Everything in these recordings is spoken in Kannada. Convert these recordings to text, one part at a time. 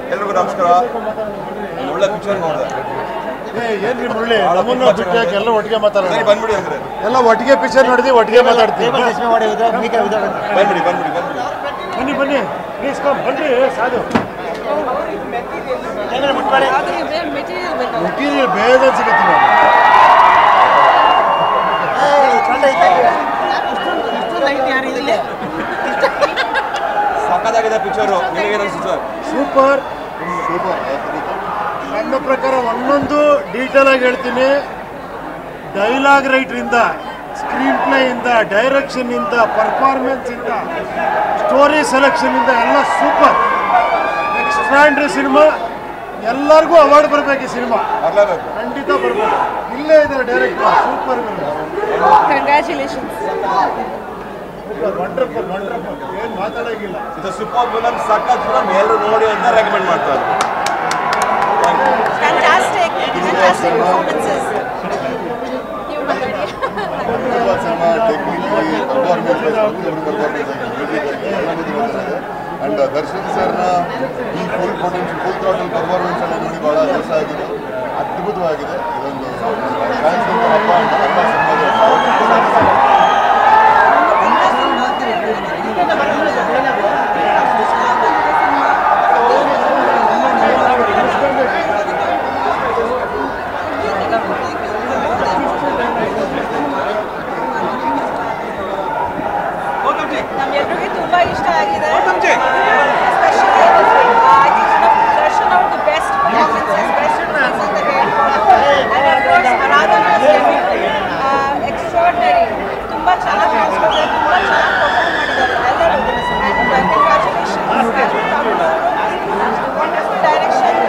ಎಲ್ರಿಗೂ ನಮಸ್ಕಾರ ಒಂದು ಒಳ್ಳೆ ಪಿಕ್ಚರ್ ನೋಡಿದೆ ಏನ್ರಿ ಮುರಳಿ ನಮ್ಮನ್ನ ಬಿಟ್ಟು ಯಾಕೆ ಎಲ್ಲ ಒಟ್ಟಿಗೆ ಮಾತಾಡೋಣ ಸರಿ ಬಂದ್ಬಿಡಿ ಅಂದ್ರೆ ಎಲ್ಲ ಒಟ್ಟಿಗೆ ಪಿಕ್ಚರ್ ನೋಡಿದ್ವಿ ಒಟ್ಟಿಗೆ ಮಾತಾಡ್ತೀವಿ ಬಂದ್ಬಿಡಿ ಬಂದ್ಬಿಡಿ ಬಂದ್ಬಿಡಿ ಬನ್ನಿ ಬನ್ನಿ ಪ್ಲೀಸ್ ಕಮ್ ಬನ್ನಿ ಸಾಧು ಮೆಟೀರಿಯಲ್ ಬೇಗ ಸಿಗುತ್ತೆ ಸಕ್ಕತ್ತಾಗಿದೆ ಪಿಕ್ಚರು ನಿಮಗೇನು ಅನ್ಸುತ್ತೆ ಸರ್ ಸೂಪರ್ ಸೂಪರ್ ನನ್ನ ಪ್ರಕಾರ ಒಂದೊಂದು ಡೀಟೇಲ್ ಆಗಿ ಹೇಳ್ತೀನಿ ಡೈಲಾಗ್ ರೈಟ್ರಿಂದ ಸ್ಕ್ರೀನ್ ಪ್ಲೇಯಿಂದ ಡೈರೆಕ್ಷನ್ನಿಂದ ಪರ್ಫಾರ್ಮೆನ್ಸಿಂದ ಸ್ಟೋರಿ ಸೆಲೆಕ್ಷನ್ನಿಂದ ಎಲ್ಲ ಸೂಪರ್ ಎಕ್ಸ್ಟ್ರಾಂಡ್ರಿ ಸಿನಿಮಾ ಎಲ್ಲರಿಗೂ ಅವಾರ್ಡ್ ಬರಬೇಕು ಈ ಸಿನಿಮಾ ಬರಲೇಬೇಕು ಖಂಡಿತ ಬರ್ಬೇಕು ಇಲ್ಲೇ ಇದೆ director super congratulations wonderful wonderful ಏನು ಮಾತಾಡೋಂಗಿಲ್ಲ ಇದು ಸೂಪರ್ ಫಿಲಮ್ ಸಖತ್ ಫಿಲಮ್ ಎಲ್ಲರೂ ನೋಡಿ ಅಂತ ರೆಕಮೆಂಡ್ ಮಾಡ್ತಾರೆ ಫ್ಯಾಂಟಾಸ್ಟಿಕ್ ಫ್ಯಾಂಟಾಸ್ಟಿಕ್ ಪರ್ಫಾರ್ಮೆನ್ಸಸ್ ನೀವು ಮಾತಾಡಿ cinema technically performance and Darshan ಸರ್ನ ಈ full potential full throttle performance ಅನ್ನು ನೋಡಿ ಬಹಳ ಅದೃಷ್ಟ ಆಗಿದೆ ಅದ್ಭುತವಾಗಿದೆ ಇದೊಂದು ಫ್ಯಾನ್ಸ್ ಹಬ್ಬ ಅಂತ ಕನ್ನಡ ಸಿನಿಮಾದ ನಮ್ಮೆಲ್ಲರಿಗೂ ತುಂಬಾ ಇಷ್ಟ ಆಗಿದೆ ಎಸ್ಪೆಷಲಿ ಐ ಥಿಂಕ್ ದರ್ಶನ್ ಅವ್ರ ದಿ ಬೆಸ್ಟ್ ಪರ್ಫಾರ್ಮೆನ್ಸಸ್ ಬೆಸ್ಟ್ ಅಂತ ಹೇಳ್ಬೋದು ಆ್ಯಂಡ್ ಆಫ್ಕೋರ್ಸ್ ಅನಾಥನ ಎಕ್ಸ್ಟ್ರಾರ್ಡನರಿ ತುಂಬ ಚೆನ್ನಾಗಿ ಕಾಣಿಸ್ತಾರೆ ತುಂಬ ಚೆನ್ನಾಗಿ ಪರ್ಫಾರ್ಮ್ ಮಾಡಿದ್ದಾರೆ ಎಲ್ಲರೂ and congratulations wonderful direction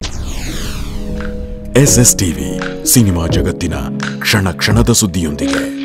S S TV cinema ಜಗತ್ತಿನ ಕ್ಷಣ ಕ್ಷಣದ ಸುದ್ದಿಯೊಂದಿಗೆ